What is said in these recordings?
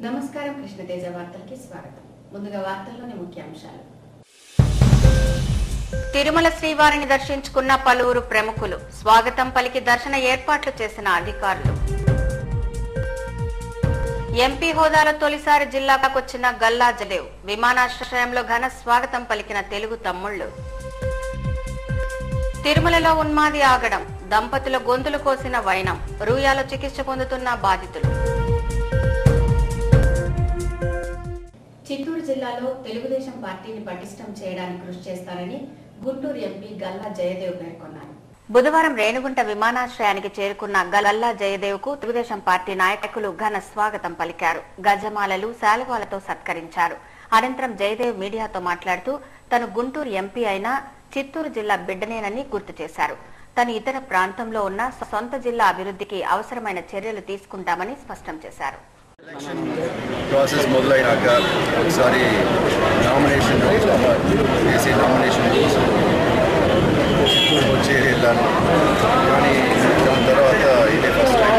నమస్కారం కృష్ణతేజ వార్తలకి స్వాగతం ముందుగా వార్తల్లోని ముఖ్యాంశాలు తిరుమల శ్రీవారిని దర్శించుకున్న పలువురు ప్రముఖులు స్వాగతం పలికి దర్శన ఏర్పాట్లు చేసిన అధికారులు ఎంపీ హోదాలో తొలిసారి జిల్లాకొచ్చిన గల్లా జదేవ్ విమానాశ్రయంలో ఘన స్వాగతం పలికిన తెలుగు తమ్ముళ్లు తిరుమలలో ఉన్మాది ఆగడం దంపతుల గొంతులు కోసిన వైనం రూయాల చికిత్స పొందుతున్న బాధితులు చిత్తూరు జిల్లాలో తెలుగుదేశం పార్టీని పటిష్టం చేయడానికి కృషి చేస్తారని గుంటూరు ఎంపీ గల్లా జయదేవ్ పేర్కొన్నారు బుధవారం రేణుగుంట విమానాశ్రయానికి చేరుకున్న గల్లా జయదేవ్ కు తెలుగుదేశం పార్టీ నాయకులు ఘన స్వాగతం పలికారు గజమాలలు శాలువాలతో సత్కరించారు అనంతరం జయదేవ్ మీడియాతో మాట్లాడుతూ తను గుంటూరు ఎంపీ అయినా చిత్తూరు జిల్లా బిడ్డనేనని గుర్తు చేశారు తను ఇతర ప్రాంతంలో ఉన్న సొంత జిల్లా అభివృద్ధికి అవసరమైన చర్యలు తీసుకుంటామని స్పష్టం చేశారు ఎలక్షన్ ప్రాసెస్ మొదలైనాక ఒకసారి నామినేషన్ వేసి నామినేషన్ కోసం చిత్తూరు వచ్చి వెళ్ళాను కానీ దాని తర్వాత ఇదే ఫస్ట్ టైం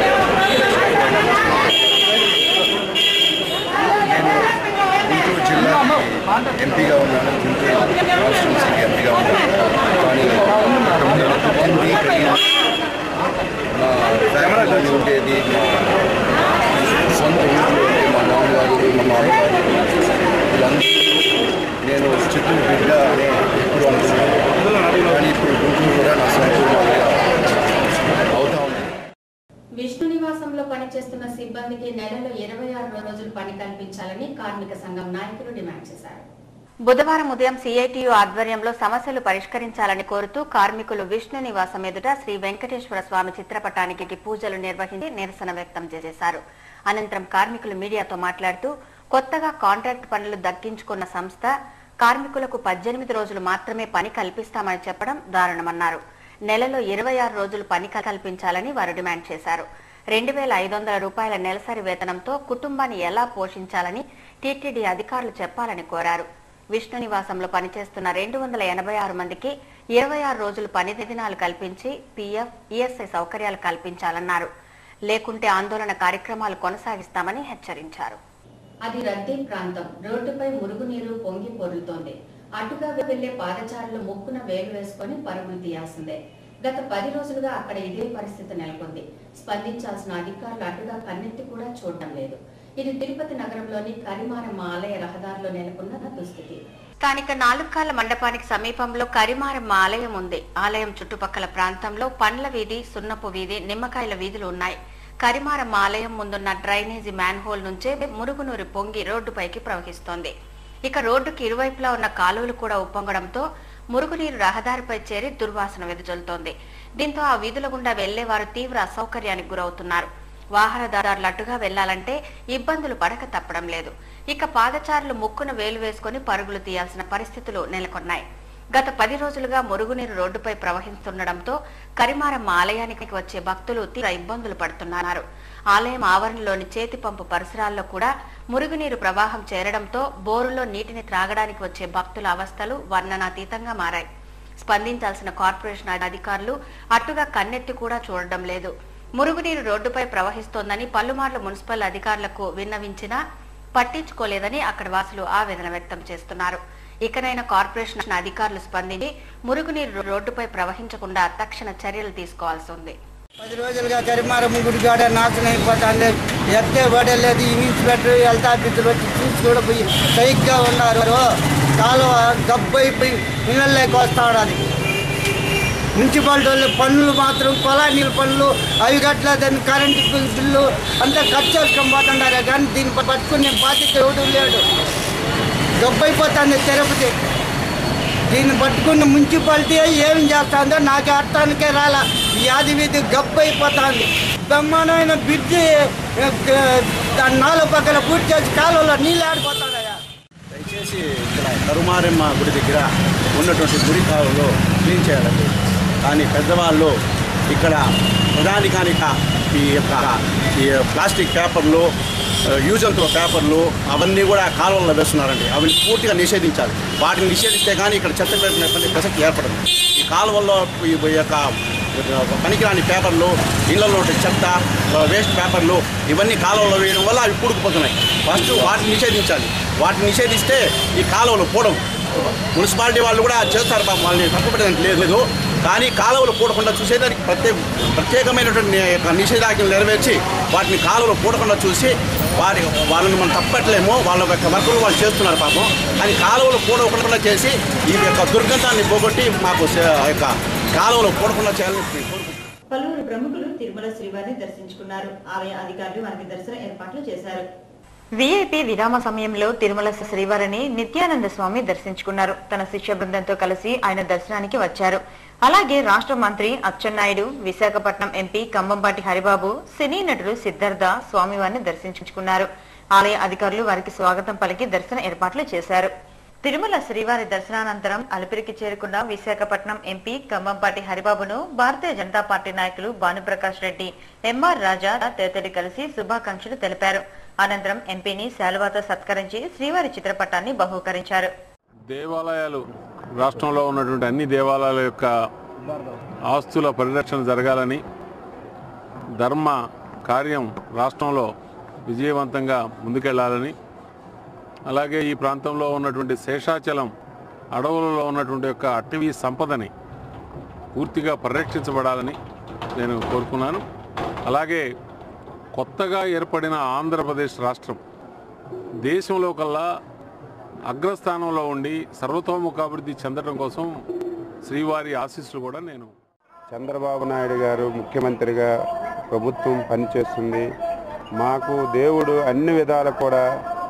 నేను గుంటూరు జిల్లాకి ఎంపీగా ఉన్నాను గుంటూరు కాన్స్టిట్యున్సీకి ఎంపీగా ఉన్నాను కానీ పుట్టింది పెరిగింది మా ఫ్యామిలీలో ఉండేది మా సొంత ఊళ్ళో ఉండే మా నాన్నగారు మా మామగారు వీళ్ళందరూ నేను చిత్తూరు బిడ్డ అనే ఎప్పుడు అనుకున్నాను కానీ ఇప్పుడు గుంటూరు కూడా నా సొంత ఊళ్ళగా అవుతా ఉంది విష్ణు నివాసంలో పనిచేస్తున్న సిబ్బందికి నెలలో ఇరవై ఆరు రోజులు పని కల్పించాలని కార్మిక సంఘం నాయకులు డిమాండ్ చేశారు బుధవారం ఉదయం సిఐటియు ఆధ్వర్యంలో సమస్యలు పరిష్కరించాలని కోరుతూ కార్మికులు విష్ణు నివాసం ఎదుట శ్రీ వెంకటేశ్వర స్వామి చిత్రపటానికి పూజలు నిర్వహించి నిరసన వ్యక్తం చేశారు అనంతరం కార్మికులు మీడియాతో మాట్లాడుతూ కొత్తగా కాంట్రాక్ట్ పనులు దక్కించుకున్న సంస్థ కార్మికులకు పద్దెనిమిది రోజులు మాత్రమే పని కల్పిస్తామని చెప్పడం దారుణమన్నారు నెలలో ఇరవై ఆరు రోజులు పని కల్పించాలని వారు డిమాండ్ చేశారు రెండు వేల ఐదు వందల రూపాయల నెలసరి వేతనంతో కుటుంబాన్ని ఎలా పోషించాలని టీటీడీ అధికారులు చెప్పాలని కోరారు విష్ణు నివాసంలో పనిచేస్తున్న రెండు వందల ఎనభై ఆరు మందికి ఇరవై ఆరు రోజులు పని దినాలు కల్పించి పీఎఫ్ ఈఎస్ఐ సౌకర్యాలు కల్పించాలన్నారు లేకుంటే ఆందోళన కార్యక్రమాలు కొనసాగిస్తామని హెచ్చరించారు అది రద్దీ ప్రాంతం రోడ్డుపై మురుగునీరు పొంగి పొర్లుతోంది అటుగా వెళ్లే పాదచారులు ముక్కున వేలు వేసుకొని పరుగులు తీయాల్సిందే గత పది రోజులుగా అక్కడ ఇదే పరిస్థితి నెలకొంది స్పందించాల్సిన అధికారులు అటుగా కన్నెత్తి కూడా చూడడం లేదు ఇది తిరుపతి నగరంలోని కరిమారమ్మ ఆలయ రహదారిలో నెలకొన్న దుస్థితి స్థానిక నాలుకాల మండపానికి సమీపంలో కరిమారమ్మ ఆలయం ఉంది ఆలయం చుట్టుపక్కల ప్రాంతంలో పండ్ల వీధి సున్నపు వీధి నిమ్మకాయల వీధులు ఉన్నాయి కరిమారమ్మ ఆలయం ముందున్న డ్రైనేజీ మ్యాన్హోల్ నుంచే మురుగునూరు పొంగి రోడ్డుపైకి ప్రవహిస్తోంది ఇక రోడ్డుకి ఇరువైపులా ఉన్న కాలువలు కూడా ఉప్పొంగడంతో మురుగునీరు రహదారిపై చేరి దుర్వాసన వెదజల్లుతోంది దీంతో ఆ వీధుల గుండా వెళ్లేవారు తీవ్ర అసౌకర్యానికి గురవుతున్నారు వాహనదారులు అటుగా వెళ్లాలంటే ఇబ్బందులు పడక తప్పడం లేదు ఇక పాదచారులు ముక్కున వేలు వేసుకుని పరుగులు తీయాల్సిన పరిస్థితులు నెలకొన్నాయి గత పది రోజులుగా మురుగునీరు రోడ్డుపై ప్రవహిస్తుండటంతో కరిమారమ్మ ఆలయానికి వచ్చే భక్తులు తీవ్ర ఇబ్బందులు పడుతున్నారు ఆలయం ఆవరణలోని చేతి పంపు పరిసరాల్లో కూడా మురుగునీరు ప్రవాహం చేరడంతో బోరులో నీటిని త్రాగడానికి వచ్చే భక్తుల అవస్థలు వర్ణనాతీతంగా మారాయి స్పందించాల్సిన కార్పొరేషన్ అధికారులు అట్టుగా కన్నెత్తి కూడా చూడడం లేదు మురుగునీరు రోడ్డుపై ప్రవహిస్తోందని పలుమార్లు మున్సిపల్ అధికారులకు విన్నవించినా పట్టించుకోలేదని అక్కడ వాసులు ఆవేదన వ్యక్తం చేస్తున్నారు ఇకనైనా కార్పొరేషన్ అధికారులు స్పందించి మురుగునీరు రోడ్డుపై ప్రవహించకుండా తక్షణ చర్యలు తీసుకోవాల్సి ఉంది పది రోజులుగా కరిమారమ్మ గుడి కాడ నాశనం అయిపోతుంది ఎత్తే పడలేదు ఇన్స్పెక్టర్ హెల్త్ ఆఫీసులు వచ్చి చూసి కూడా పోయి సైగ్గా ఉన్నారు కాలువ గబ్బు అయిపోయి ఇళ్ళలోకి వస్తాడు అది మున్సిపాలిటీ వాళ్ళు పన్నులు మాత్రం కొలా నీళ్ళ పనులు అవి కట్టలేదని కరెంటు బిల్- బిల్లు అంతా ఖర్చు చేసుకొని పోతున్నారు కానీ దీన్ని పట్టుకునే బాధ్యత ఎవడు లేడు గబ్బు అయిపోతుంది తిరుపతి దీన్ని పట్టుకున్న మున్సిపాలిటీ ఏం చేస్తుందో నాకు అర్థానికే రాలా ఈ ఆది వీధి గబ్బు అయిపోతుంది బ్రహ్మాండమైన బ్రిడ్జి ఆ, దాని నాలుగు పక్కల పూర్తి చేసి కాలువలో నీళ్ళు ఆడిపోతున్నాయా దయచేసి ఇక్కడ కరుమారమ్మ గుడి దగ్గర ఉన్నటువంటి గుడి కాలువలో క్లీన్ చేయాలండి కానీ పెద్దవాళ్ళు ఇక్కడ ప్రధానికానిక ఈ యొక్క ఈ ప్లాస్టిక్ పేపర్లు యూజ్ అంత పేపర్లు అవన్నీ కూడా కాలువల్లో వేస్తున్నారండి అవన్నీ పూర్తిగా నిషేధించాలి వాటిని నిషేధిస్తే కానీ ఇక్కడ చెత్త పెట్టినటువంటి ప్రసక్తి ఏర్పడదు ఈ కాలువల్లో ఈ యొక్క పనికిరాని పేపర్లు ఇళ్లలో ఉండే చెత్త వేస్ట్ పేపర్లు ఇవన్నీ కాలువలో వేయడం వల్ల అవి కూడుకుపోతున్నాయి ఫస్ట్ వాటిని నిషేధించాలి వాటిని నిషేధిస్తే ఈ కాలువలు పోవడం మున్సిపాలిటీ వాళ్ళు కూడా చేస్తారు పాపం వాళ్ళని తప్పుపడడానికి లేదు లేదు కానీ కాలువలు పూడకుండా చూసేదానికి ప్రత్యేక ప్రత్యేకమైనటువంటి ని- యొక్క నిషేధాజ్ఞలు నెరవేర్చి వాటిని కాలువలు పూడకుండా చూసి వారి వాళ్ళని మనం తప్పట్లేమో వాళ్ళ యొక్క వర్కులు వాళ్ళు చేస్తున్నారు పాపం కానీ కాలువలు పూడకుండా చేసి ఈ యొక్క దుర్గంధాన్ని పోగొట్టి మాకు సే- ఆ యొక్క కాలువలు పూడకుండా చేయాలని కోరుకుంటున్నాను పలువురు ప్రముఖులు తిరుమల శ్రీవారిని దర్శించుకున్నారు ఆలయ అధికారులు వారికి దర్శన ఏర్పాట్లు చేశారు వీఐపీ విరామ సమయంలో తిరుమల శ్రీవారిని నిత్యానంద స్వామి దర్శించుకున్నారు తన శిష్య బృందంతో కలిసి ఆయన దర్శనానికి వచ్చారు అలాగే రాష్ట్ర మంత్రి అచ్చెన్నాయుడు విశాఖపట్నం ఎంపీ కంబంపాటి హరిబాబు సినీ నటుడు సిద్ధార్థ స్వామివారిని దర్శించుకున్నారు ఆలయ అధికారులు వారికి స్వాగతం పలికి దర్శన ఏర్పాట్లు చేశారు తిరుమల శ్రీవారి దర్శనానంతరం అలిపిరికి చేరుకున్న విశాఖపట్నం ఎంపీ కంబంపాటి హరిబాబును భారతీయ జనతా పార్టీ నాయకులు భానుప్రకాష్ రెడ్డి ఎంఆర్ రాజా తదితరులు కలిసి శుభాకాంక్షలు తెలిపారు అనంతరం ఎంపీని శాలువాతో సత్కరించి శ్రీవారి చిత్రపటాన్ని బహూకరించారు దేవాలయాలు రాష్ట్రంలో ఉన్నటువంటి అన్ని దేవాలయాల యొక్క ఆస్తుల పరిరక్షణ జరగాలని ధర్మ కార్యం రాష్ట్రంలో విజయవంతంగా ముందుకెళ్లాలని అలాగే ఈ ప్రాంతంలో ఉన్నటువంటి శేషాచలం అడవులలో ఉన్నటువంటి యొక్క అటవీ సంపదని పూర్తిగా పరిరక్షించబడాలని నేను కోరుకున్నాను అలాగే కొత్తగా ఏర్పడిన ఆంధ్రప్రదేశ్ రాష్ట్రం దేశంలో కల్లా అగ్రస్థానంలో ఉండి సర్వతోముఖాభివృద్ధి చెందడం కోసం శ్రీవారి ఆశీస్సులు కూడా నేను చంద్రబాబు నాయుడు గారు ముఖ్యమంత్రిగా ప్రభుత్వం పనిచేస్తుంది మాకు దేవుడు అన్ని విధాలు కూడా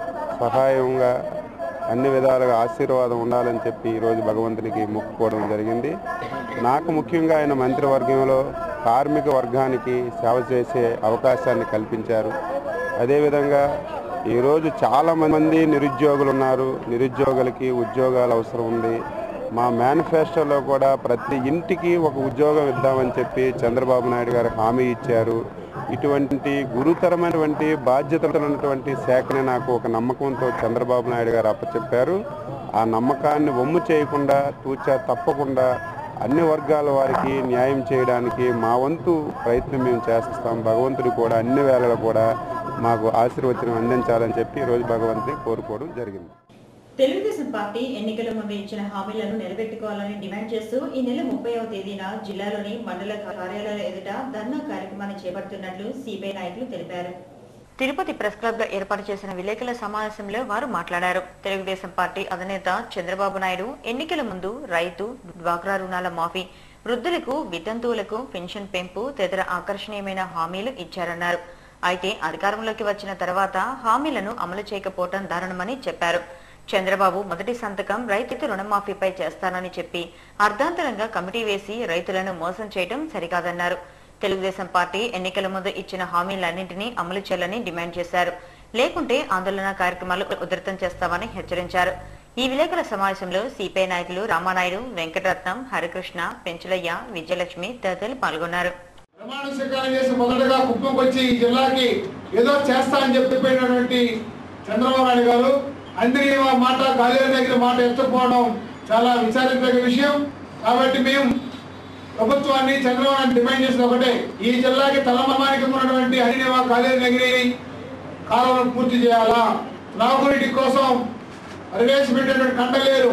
సహాయంగా అన్ని విధాలుగా ఆశీర్వాదం ఉండాలని చెప్పి ఈరోజు భగవంతునికి మొక్కుకోవడం జరిగింది నాకు ముఖ్యంగా ఆయన మంత్రివర్గంలో కార్మిక వర్గానికి సేవ చేసే అవకాశాన్ని కల్పించారు అదేవిధంగా ఈరోజు చాలా మంది నిరుద్యోగులు ఉన్నారు నిరుద్యోగులకి ఉద్యోగాలు అవసరం ఉంది మా మేనిఫెస్టోలో కూడా ప్రతి ఇంటికి ఒక ఉద్యోగం ఇద్దామని చెప్పి చంద్రబాబు నాయుడు గారు హామీ ఇచ్చారు ఇటువంటి గురుతరమైనటువంటి బాధ్యతలు ఉన్నటువంటి శాఖని నాకు ఒక నమ్మకంతో చంద్రబాబు నాయుడు గారు అప్పచెప్పారు ఆ నమ్మకాన్ని వమ్ము చేయకుండా తూచా తప్పకుండా అన్ని వర్గాల వారికి న్యాయం చేయడానికి మా వంతు ప్రయత్నం మేము చేస్తాం భగవంతుడు కూడా అన్ని వేళలో కూడా మాకు ఆశీర్వచనం అందించాలని చెప్పి ఈరోజు భగవంతుని కోరుకోవడం జరిగింది తెలుగుదేశం పార్టీ ఎన్నికల ముందు ఇచ్చిన హామీలను నిలబెట్టుకోవాలని డిమాండ్ చేస్తూ ఈ నెల ముప్పైవ తేదీన జిల్లాలోని మండల కార్యాలయాల ఎదుట ధర్నా కార్యక్రమాన్ని చేపడుతున్నట్లు సిపిఐ నాయకులు తెలిపారు తిరుపతి ప్రెస్ క్లబ్ లో ఏర్పాటు చేసిన విలేకరుల సమావేశంలో వారు మాట్లాడారు తెలుగుదేశం పార్టీ అధినేత చంద్రబాబు నాయుడు ఎన్నికల ముందు రైతు డ్వాక్రా రుణాల మాఫీ వృద్ధులకు వితంతువులకు పెన్షన్ పెంపు తదితర ఆకర్షణీయమైన హామీలు ఇచ్చారన్నారు అయితే అధికారంలోకి వచ్చిన తర్వాత హామీలను అమలు చేయకపోవడం దారుణమని చెప్పారు చంద్రబాబు మొదటి సంతకం రైతు రుణమాఫీపై చేస్తానని చెప్పి అర్ధాంతరంగా కమిటీ వేసి రైతులను మోసం చేయడం సరికాదన్నారు తెలుగుదేశం పార్టీ ఎన్నికల ముందు ఇచ్చిన హామీలన్నింటినీ అమలు చేయాలని డిమాండ్ చేశారు లేకుంటే ఆందోళన కార్యక్రమాలు ఉధృతం చేస్తామని హెచ్చరించారు ఈ విలేకరుల సమావేశంలో సిపిఐ నాయకులు రామానాయుడు వెంకటరత్నం హరికృష్ణ పెంచులయ్య విజయలక్ష్మి తదితరులు పాల్గొన్నారు ప్రమాణ స్వీకారం చేసి మొదటగా కుప్పంకి వచ్చి ఈ జిల్లాకి ఏదో చేస్తా అని చెప్పిపోయినటువంటి చంద్రబాబు నాయుడు గారు అందరి మాట గాలి దగ్గర మాట ఎత్తకపోవడం చాలా విచారించదగ్గ విషయం కాబట్టి మేము ప్రభుత్వాన్ని చంద్రబాబు నాయుడు డిమాండ్ చేసిన ఒకటే ఈ జిల్లాకి తలమానికి ఉన్నటువంటి హరినేవా కాలేజీ నగిరి కాలువలను పూర్తి చేయాలా త్రాగునీటి కోసం ప్రవేశపెట్టినటువంటి కంటలేరు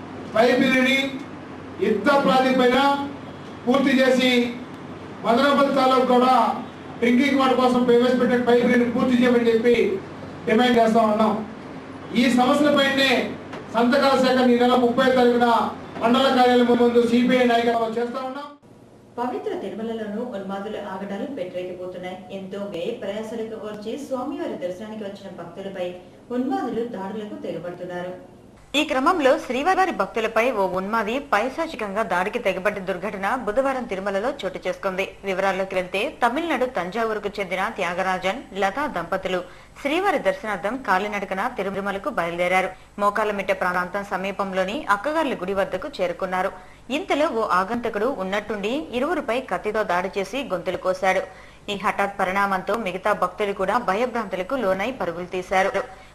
పైపుని యుద్ధ ప్రాతిపైన పూర్తి చేసి మదనపల్లి తాలూకు కూడా డ్రింకింగ్ వాటర్ కోసం ప్రవేశపెట్టిన పైపుని పూర్తి చేయమని చెప్పి డిమాండ్ చేస్తా ఉన్నాం ఈ సమస్యలపైనే సంతకాల శాఖ ఈ నెల ముప్పై తారీఖున మండల కార్యాలయం ముందు సిపిఐ నాయకులు చేస్తా ఉన్నాం పవిత్ర తిరుమలలోనూ ఉన్మాదుల ఆగడాలు పెట్టరేకిపోతున్నాయి ఎంతో వ్యయ ప్రయాసాలకు వచ్చి స్వామివారి దర్శనానికి వచ్చిన భక్తులపై ఉన్మాదులు దాడులకు తెగబడుతున్నారు ఈ క్రమంలో శ్రీవారి భక్తులపై ఓ ఉన్మాది పైశాచికంగా దాడికి తెగబడ్డ దుర్ఘటన బుధవారం తిరుమలలో చోటు చేసుకుంది వివరాల్లోకి వెళ్తే తమిళనాడు తంజావూరుకు చెందిన త్యాగరాజన్ లతా దంపతులు శ్రీవారి దర్శనార్థం కాలినడకన తిరుమలకు బయలుదేరారు మోకాలమిట్ట ప్రాంతం సమీపంలోని అక్కగార్ల గుడి వద్దకు చేరుకున్నారు ఇంతలో ఓ ఆగంతకుడు ఉన్నట్టుండి ఇరువురుపై కత్తితో దాడి చేసి గొంతులు కోశాడు ఈ హఠాత్ పరిణామంతో మిగతా భక్తులు కూడా భయభ్రాంతులకు లోనై పరుగులు తీశారు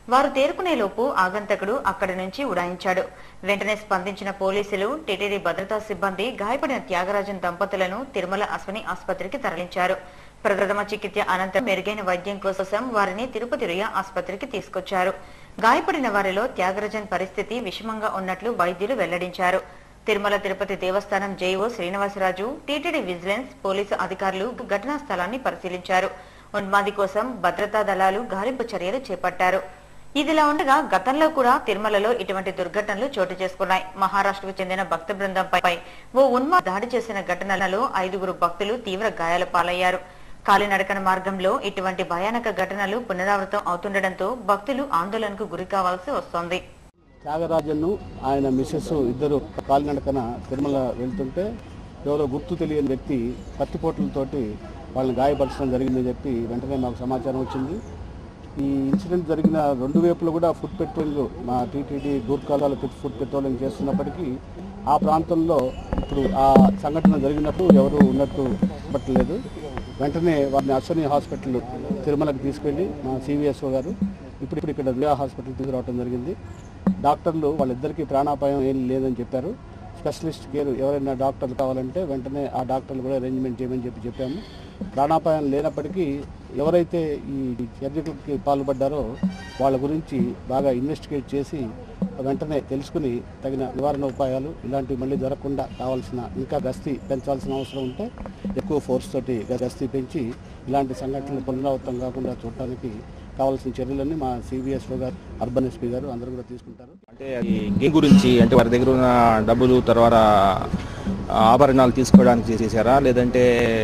వారు తేరుకునేలోపు ఆగంతకుడు అక్కడి నుంచి ఉడాయించాడు వెంటనే స్పందించిన పోలీసులు టిటిడి భద్రతా సిబ్బంది గాయపడిన త్యాగరాజన్ దంపతులను తిరుమల అశ్విని ఆసుపత్రికి తరలించారు ప్రథమ చికిత్స అనంతరం మెరుగైన వైద్యం కోసం వారిని తిరుపతి రుయా ఆసుపత్రికి తీసుకొచ్చారు గాయపడిన వారిలో త్యాగరాజన్ పరిస్థితి విషమంగా ఉన్నట్లు వైద్యులు వెల్లడించారు Tirumala Tirupati Devasthanam JEO Srinivasaraju TTD vigilance police అధికారులు ఘటనా స్థలాన్ని పరిశీలించారు ఉన్మాది కోసం భద్రతా దళాలు గాలింపు చర్యలు చేపట్టారు ఇదిలా ఉండగా గతంలో కూడా తిరుమలలో ఇటువంటి దుర్ఘటనలు చోటు చేసుకున్నాయి మహారాష్ట్రకు చెందిన భక్త బృందంపై ఓ ఉన్మా దాడి చేసిన ఘటనలలో ఐదుగురు భక్తులు తీవ్ర గాయాల పాలయ్యారు కాలినడకన మార్గంలో ఇటువంటి భయానక ఘటనలు పునరావృతం అవుతుండటంతో భక్తులు ఆందోళనకు గురి కావాల్సి వస్తోంది త్యాగరాజన్ను ఆయన మిస్సెస్ ఇద్దరు కాలినడకన తిరుమల వెళ్తుంటే ఎవరో గుర్తు తెలియని వ్యక్తి కత్తిపోట్లతోటి వాళ్ళని గాయపరచడం జరిగిందని చెప్పి వెంటనే మాకు సమాచారం వచ్చింది ఈ ఇన్సిడెంట్ జరిగిన రెండు వైపులు కూడా ఫుడ్ పెట్రోలింగ్ మా టీటీడీ దూర్కాలాల ఫుడ్ పెట్రోలింగ్ చేస్తున్నప్పటికీ ఆ ప్రాంతంలో ఇప్పుడు ఆ సంఘటన జరిగినప్పుడు ఎవరు ఉన్నట్టు పట్టలేదు వెంటనే వారిని అశ్వని హాస్పిటల్ తిరుమలకి తీసుకెళ్ళి మా సివిఎస్ఓ గారు ఇప్పుడు ఇప్పుడు ఇక్కడ రియా హాస్పిటల్ తీసుకురావడం జరిగింది డాక్టర్లు వాళ్ళిద్దరికీ ప్రాణాపాయం ఏం లేదని చెప్పారు స్పెషలిస్ట్ కేర్ ఎవరైనా డాక్టర్లు కావాలంటే వెంటనే ఆ డాక్టర్లు కూడా అరేంజ్మెంట్ చేయమని చెప్పి చెప్పాము ప్రాణాపాయం లేనప్పటికీ ఎవరైతే ఈ చర్యకి పాల్పడ్డారో వాళ్ళ గురించి బాగా ఇన్వెస్టిగేట్ చేసి వెంటనే తెలుసుకుని తగిన నివారణ ఉపాయాలు ఇలాంటివి మళ్ళీ జరగకుండా కావాల్సిన ఇంకా గస్తీ పెంచాల్సిన అవసరం ఉంటే ఎక్కువ ఫోర్స్ తోటి గస్తీ పెంచి ఇలాంటి సంఘటనలు పునరావృతం కాకుండా చూడటానికి కావాల్సిన చర్యలన్నీ మా సిబిఎస్ఓ గారు అర్బన్ ఎస్పీ గారు అందరూ కూడా తీసుకుంటారు అంటే ఈ గేమ్ గురించి అంటే వారి దగ్గర ఉన్న డబ్బులు తర్వాత ఆభరణాలు తీసుకోవడానికి చేశారా లేదంటే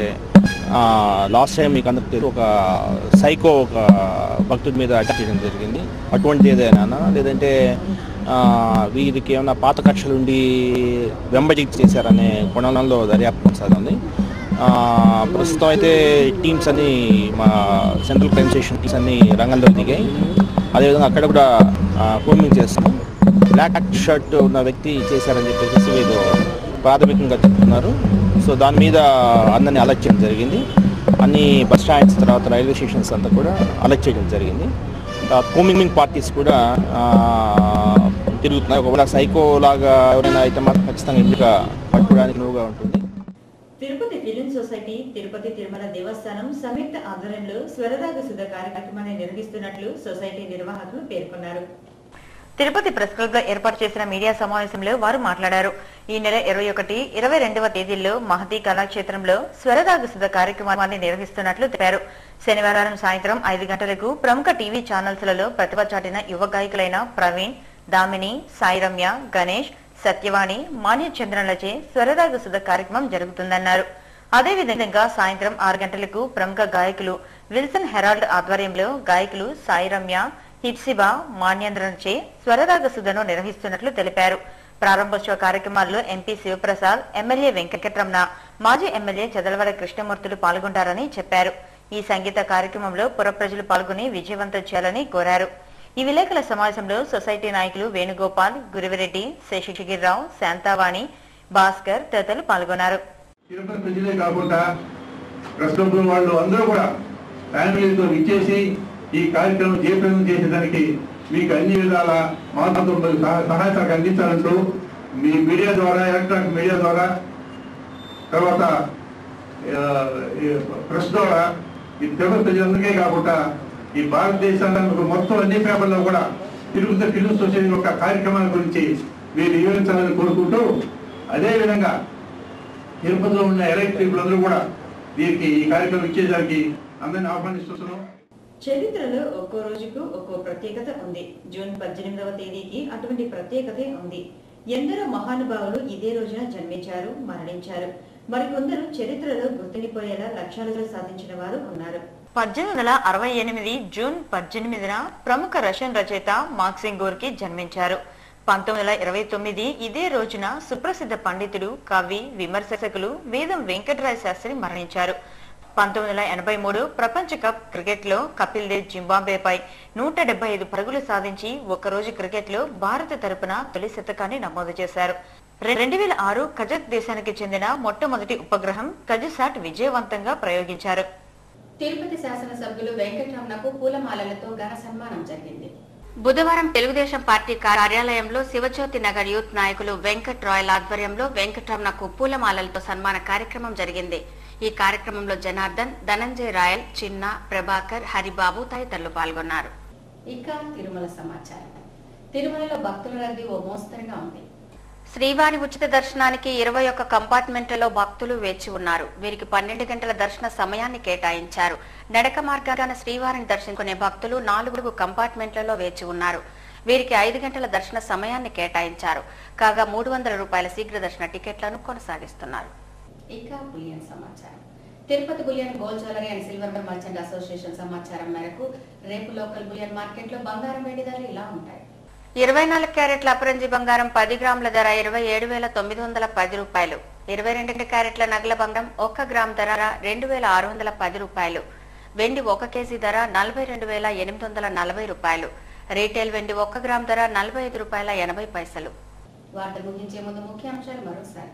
లాస్ట్ టైం మీకు అందరికి తెలుసు ఒక సైకో ఒక భక్తుడి మీద అటాక్ చేయడం జరిగింది అటువంటి ఏదైనా లేదంటే ఆ, వీరికి ఏమైనా పాత కక్షలు ఉండి వెంబడి చేశారనే కోణంలో దర్యాప్తు కొనసాగుతుంది ఆ, ప్రస్తుతం అయితే టీమ్స్ అన్ని మా సెంట్రల్ క్రైమ్ స్టేషన్ టీమ్స్ అన్ని రంగంలో దిగాయి అదేవిధంగా అక్కడ కూడా కూమింగ్ చేస్తాము బ్లాక్ షర్ట్ ఉన్న వ్యక్తి చేశారని చెప్పేసి వీళ్ళు ప్రాథమికంగా చెప్తున్నారు సో దాని మీద అందరిని అలర్ట్ చేయడం జరిగింది అన్ని బస్ స్టాండ్స్ తర్వాత రైల్వే స్టేషన్స్ అంతా కూడా అలర్ట్ చేయడం జరిగింది కూమింగ్ పార్టీస్ కూడా ఆ, తిరుగుతున్నాయి ఒకవేళ సైకో లాగా ఎవరైనా అయితే మాత్రం ఖచ్చితంగా ఇంటిగా పట్టుకోవడానికి నువ్వుగా ఉంటుంది తిరుపతి ఫిలిం సొసైటీ తిరుపతి తిరుమల దేవస్థానం సంయుక్త ఆధ్వర్యంలో స్వరరాగ సుధ కార్యక్రమాన్ని నిర్వహిస్తున్నట్లు సొసైటీ నిర్వాహకులు పేర్కొన్నారు తిరుపతి ప్రెస్ క్లబ్ లో ఏర్పాటు చేసిన మీడియా సమావేశంలో వారు మాట్లాడారు ఈ నెల ఇరవై ఒకటి ఇరవై రెండవ తేదీల్లో మహతి కళాక్షేత్రంలో స్వరరాగ సుధ కార్యక్రమాన్ని నిర్వహిస్తున్నట్లు తెలిపారు శనివారం సాయంత్రం ఐదు గంటలకు ప్రముఖ టీవీ ఛానల్స్ లలో ప్రతిభ చాటిన యువ గాయకులైన ప్రవీణ్ దామిని సాయిరమ్య గణేష్ సత్యవాణి మాన్య చంద్రన్లచే స్వరరాగ సుధ కార్యక్రమం జరుగుతుందన్నారు అదేవిధంగా సాయంత్రం ఆరు గంటలకు ప్రముఖ గాయకులు విల్సన్ హెరాల్డ్ ఆధ్వర్యంలో గాయకులు సాయిరమ్య హిప్సిబా మాన్యేంద్రన్చే స్వరరాగ సుధను నిర్వహిస్తున్నట్లు తెలిపారు ప్రారంభోత్సవ కార్యక్రమాల్లో ఎంపీ శివప్రసాద్ ఎమ్మెల్యే వెంకటరమణ మాజీ ఎమ్మెల్యే చదలవర కృష్ణమూర్తులు పాల్గొంటారని చెప్పారు ఈ సంగీత కార్యక్రమంలో పుర ప్రజలు పాల్గొని విజయవంతం చేయాలని కోరారు ఈ విలేకరుల సమావేశంలో సొసైటీ నాయకులు వేణుగోపాల్ గురివిరెడ్డి శేషగిరిరావు శాంతావాణి భాస్కర్ తదితరులు పాల్గొన్నారు తిరుపతి ప్రజలే కాకుండా ప్రెస్ క్లబ్ వాళ్ళు అందరూ కూడా ఫ్యామిలీతో ఇచ్చేసి ఈ కార్యక్రమం జయప్రదం చేసేదానికి మీకు అన్ని విధాల మాతో సహ- సహాయ సహకారం అందించాలంటూ మీ మీడియా ద్వారా ఎలక్ట్రానిక్ మీడియా ద్వారా తర్వాత ఆ, ఈ ప్రెస్ ద్వారా ఈ తిరుపతి ప్రజలందరికీ కాకుండా ఈ భారతదేశానికి మొత్తం అన్ని పేపర్లో కూడా తిరుపతి ఫిలిం సొసైటీ యొక్క కార్యక్రమాల గురించి మీరు వివరించాలని కోరుకుంటూ అదేవిధంగా తిరుపతిలో ఉన్న ఎలక్ట్ అందరూ కూడా దీనికి ఈ కార్యక్రమం ఇచ్చేసరికి అందరిని ఆహ్వానిస్తున్నాం చరిత్రలో ఒక్కో రోజుకు ఒక్కో ప్రత్యేకత ఉంది జూన్ పద్దెనిమిదవ తేదీకి అటువంటి ప్రత్యేకతే ఉంది ఎందరో మహానుభావులు ఇదే రోజున జన్మించారు మరణించారు మరికొందరు చరిత్రలో గుర్తుండిపోయేలా లక్ష్యాలు సాధించిన వారు ఉన్నారు పద్దెనిమిది వందల అరవై ఎనిమిది జూన్ పద్దెనిమిదిన ప్రముఖ రష్యన్ రచయిత మార్క్సింగ్ గోర్కి జన్మించారు పంతొమ్మిది వందల ఇరవై తొమ్మిది ఇదే రోజున సుప్రసిద్ధ పండితుడు కవి విమర్శకులు వేదం వెంకటరాయ శాస్త్రి మరణించారు పంతొమ్మిది వందల ఎనభై మూడు ప్రపంచ కప్ క్రికెట్ లో కపిల్ దేవ్ జింబాబ్వేపై నూట డెబ్బై ఐదు పరుగులు సాధించి ఒకరోజు క్రికెట్ లో భారత తరపున తొలి శతకాన్ని నమోదు చేశారు రెండు వేల ఆరు కజక్ దేశానికి చెందిన మొట్టమొదటి ఉపగ్రహం కజిసాట్ విజయవంతంగా ప్రయోగించారు తిరుపతి శాసనసభ్యులు వెంకటరమణకు పూలమాలలతో ఘన సన్మానం జరిగింది బుధవారం తెలుగుదేశం పార్టీ కార్యాలయంలో శివజ్యోతి నగర్ యూత్ నాయకులు వెంకట్ రాయల్ ఆధ్వర్యంలో వెంకటరమణకు పూలమాలలతో సన్మాన కార్యక్రమం జరిగింది ఈ కార్యక్రమంలో జనార్దన్ ధనంజయ్ రాయల్ చిన్న ప్రభాకర్ హరిబాబు తదితరులు పాల్గొన్నారు ఇక తిరుమల సమాచారం తిరుమలలో భక్తుల రద్దీ ఓ మోస్తరుగా ఉంది శ్రీవారి ఉచిత దర్శనానికి ఇరవై ఒక్క కంపార్ట్మెంట్లలో భక్తులు వేచి ఉన్నారు వీరికి పన్నెండు గంటల దర్శన సమయాన్ని కేటాయించారు నడక మార్గాన శ్రీవారిని దర్శించుకునే భక్తులు నాలుగు కంపార్ట్మెంట్లలో వేచి ఉన్నారు వీరికి ఐదు గంటల దర్శన సమయాన్ని కేటాయించారు కాగా మూడు వందల రూపాయల శీఘ్ర దర్శన టికెట్లను కొనసాగిస్తున్నారు ఇక బులియన్ సమాచారం Tirupati bullion gold jewellery and silver merchant association సమాచారం మేరకు రేపు లోకల్ బులియన్ మార్కెట్ లో బంగారం వెండి ధరలు ఇలా ఉంటాయి ఇరవై నాలుగు క్యారెట్ల అపరంజి బంగారం పది గ్రాముల ధర ఇరవై ఏడు వేల తొమ్మిది వందల పది రూపాయలు ఇరవై రెండు క్యారెట్ల నగల బంగారం ఒక్క గ్రామ్ ధర రెండు వేల ఆరు వందల పది రూపాయలు వెండి ఒక కేజీ ధర నలభై రెండు వేల ఎనిమిది వందల నలభై రూపాయలు రీటైల్ వెండి ఒక్క గ్రామ్ ధర నలభై ఐదు రూపాయల ఎనభై పైసలు వార్తలు ముగించే ముందు ముఖ్యాంశాలు మరోసారి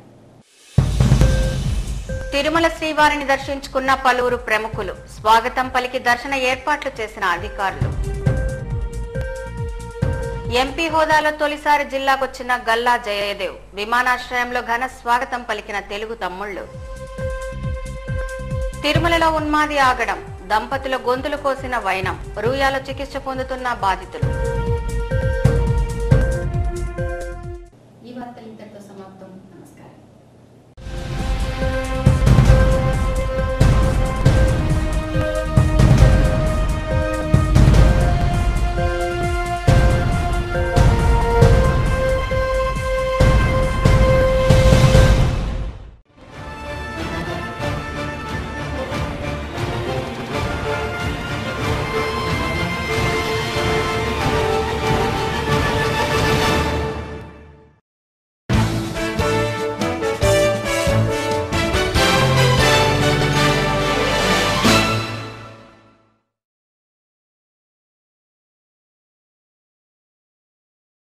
తిరుమల శ్రీవారిని దర్శించుకున్న పలువురు ప్రముఖులు స్వాగతం పలికి దర్శన ఏర్పాట్లు చేసిన అధికారులు ఎంపీ హోదాలో తొలిసారి జిల్లాకొచ్చిన గల్లా జయదేవ్ విమానాశ్రయంలో ఘన స్వాగతం పలికిన తెలుగు తమ్ముళ్లు తిరుమలలో ఉన్మాది ఆగడం దంపతుల గొంతులు కోసిన వైనం రూయాలో చికిత్స పొందుతున్న బాధితులు